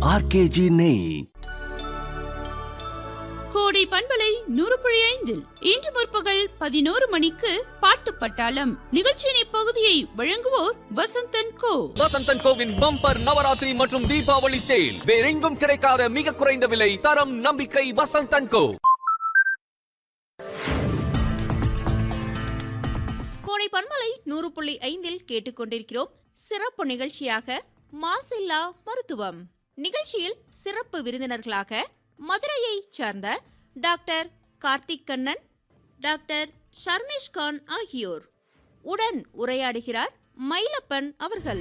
RKG நெய் கோடை பண்பலை நூறு புள்ளி ஐந்தில் இன்று முற்பகல் பதினோரு மணிக்கு பாட்டு பட்டாளம் நிகழ்ச்சியின் இப்பகுதியை வழங்குவோர் வசந்தன் கோ வசந்தன் கோவின் பம்பர் நவராத்திரி மற்றும் தீபாவளி சேல் வேறெங்கும் கிடைக்காத மிக குறைந்த விலை தரம் நம்பிக்கை வசந்தன் கோ கோடை பண்பலை நூறு புள்ளி ஐந்தில் கேட்டுக்கொண்டிருக்கிறோம் சிறப்பு நிகழ்ச்சியாக மாசில்லா மருத்துவம் நிகழ்ச்சியில் சிறப்பு விருந்தினர்களாக மதுரையைச் சார்ந்த டாக்டர் கார்த்திக் கண்ணன் டாக்டர் ஷர்மிஷ் கான் ஆகியோர் உடன் உரையாடுகிறார் மயிலப்பன் அவர்கள்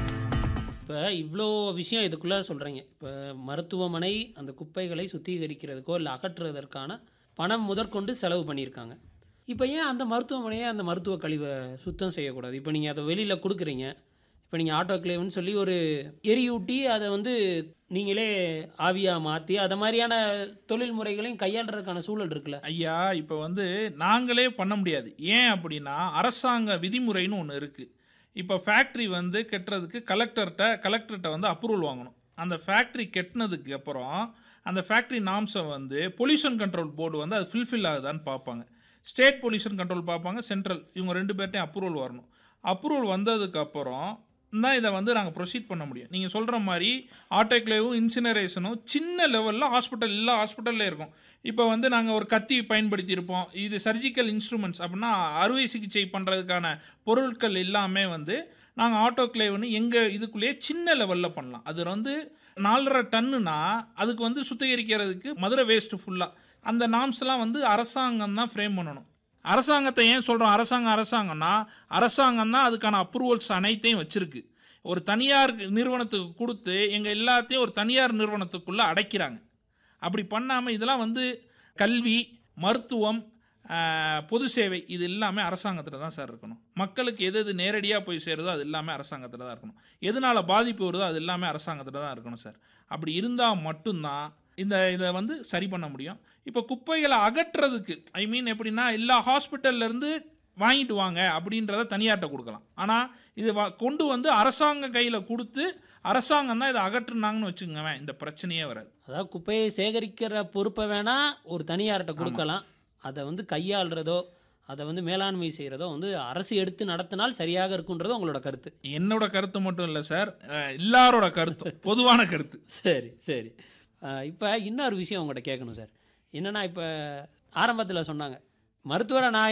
இப்போ இவ்வளோ விஷயம் இதுக்குள்ளே சொல்கிறீங்க இப்போ மருத்துவமனை அந்த குப்பைகளை சுத்திகரிக்கிறதுக்கோ இல்லை அகற்றுவதற்கான பணம் முதற்கொண்டு செலவு பண்ணியிருக்காங்க இப்போ ஏன் அந்த மருத்துவமனையை அந்த மருத்துவ கழிவை சுத்தம் செய்யக்கூடாது இப்போ நீங்கள் அதை வெளியில் கொடுக்குறீங்க இப்போ நீங்கள் ஆட்டோக்ளேவ்னு சொல்லி ஒரு எரியூட்டி அதை வந்து நீங்களே ஆவியாக மாற்றி அதை மாதிரியான தொழில் முறைகளையும் கையாளுறதுக்கான சூழல் இருக்குல்ல ஐயா இப்போ வந்து நாங்களே பண்ண முடியாது ஏன் அப்படின்னா அரசாங்க விதிமுறைன்னு ஒன்று இருக்குது இப்போ ஃபேக்ட்ரி வந்து கெட்டுறதுக்கு கலெக்டர்கிட்ட கலெக்டர்கிட்ட வந்து அப்ரூவல் வாங்கணும் அந்த ஃபேக்ட்ரி கெட்டினதுக்கு அப்புறம் அந்த ஃபேக்ட்ரி நாம்ஸை வந்து பொல்யூஷன் கண்ட்ரோல் போர்டு வந்து அது ஃபுல்ஃபில் ஆகுதான்னு பார்ப்பாங்க ஸ்டேட் பொல்யூஷன் கண்ட்ரோல் பார்ப்பாங்க சென்ட்ரல் இவங்க ரெண்டு பேர்ட்டையும் அப்ரூவல் வரணும் அப்ரூவல் வந்ததுக்கப்புறம் தான் இதை வந்து நாங்கள் ப்ரொசீட் பண்ண முடியும் நீங்கள் சொல்கிற மாதிரி ஆட்டோக்ளேவும் இன்சினரேஷனும் சின்ன லெவலில் ஹாஸ்பிட்டல் எல்லா ஹாஸ்பிட்டலில் இருக்கும் இப்போ வந்து நாங்கள் ஒரு கத்தி பயன்படுத்தியிருப்போம் இது சர்ஜிக்கல் இன்ஸ்ட்ருமெண்ட்ஸ் அப்படின்னா அறுவை சிகிச்சை பண்ணுறதுக்கான பொருட்கள் எல்லாமே வந்து நாங்கள் ஆட்டோக்ளேவ்னு எங்கள் இதுக்குள்ளேயே சின்ன லெவலில் பண்ணலாம் அது வந்து நாலரை டன்னுனா அதுக்கு வந்து சுத்திகரிக்கிறதுக்கு மதுரை வேஸ்ட்டு ஃபுல்லாக அந்த நாம்ஸ்லாம் வந்து அரசாங்கம் தான் ஃப்ரேம் பண்ணணும் அரசாங்கத்தை ஏன் சொல்கிறோம் அரசாங்கம் அரசாங்கம்னா அரசாங்கம் தான் அதுக்கான அப்ரூவல்ஸ் அனைத்தையும் வச்சுருக்கு ஒரு தனியார் நிறுவனத்துக்கு கொடுத்து எங்கள் எல்லாத்தையும் ஒரு தனியார் நிறுவனத்துக்குள்ளே அடைக்கிறாங்க அப்படி பண்ணாமல் இதெல்லாம் வந்து கல்வி மருத்துவம் ஆஹ், பொது சேவை இது எல்லாமே அரசாங்கத்தில் தான் சார் இருக்கணும் மக்களுக்கு எது எது நேரடியாக போய் சேருதோ அது எல்லாமே அரசாங்கத்தில் தான் இருக்கணும் எதனால் பாதிப்பு வருதோ அது எல்லாமே அரசாங்கத்தில் தான் இருக்கணும் சார் அப்படி இருந்தால் மட்டும்தான் இந்த இதை வந்து சரி பண்ண முடியும் இப்போ குப்பைகளை அகற்றுறதுக்கு ஐ மீன் எப்படின்னா எல்லா ஹாஸ்பிட்டல்ல இருந்து வாங்கிட்டு வாங்க அப்படின்றத தனியார்கிட்ட கொடுக்கலாம் ஆனால் இது வ- கொண்டு வந்து அரசாங்க கையில் கொடுத்து அரசாங்கம் தான் இதை அகற்றுனாங்கன்னு வச்சுக்கோங்க இந்த பிரச்சனையே வராது அதாவது குப்பையை சேகரிக்கிற பொறுப்பை வேணால் ஒரு தனியார்கிட்ட கொடுக்கலாம் அதை வந்து கையாளுறதோ அதை வந்து மேலாண்மை செய்கிறதோ வந்து அரசு எடுத்து நடத்தினால் சரியாக இருக்குன்றது உங்களோட கருத்து என்னோட கருத்து மட்டும் இல்லை சார் அஹ், எல்லாரோட கருத்தும் பொதுவான கருத்து சரி சரி இப்போ இன்னொரு விஷயம் உங்கள்கிட்ட கேட்கணும் சார் என்னென்னா இப்போ ஆரம்பத்தில் சொன்னாங்க மருத்துவரை நான்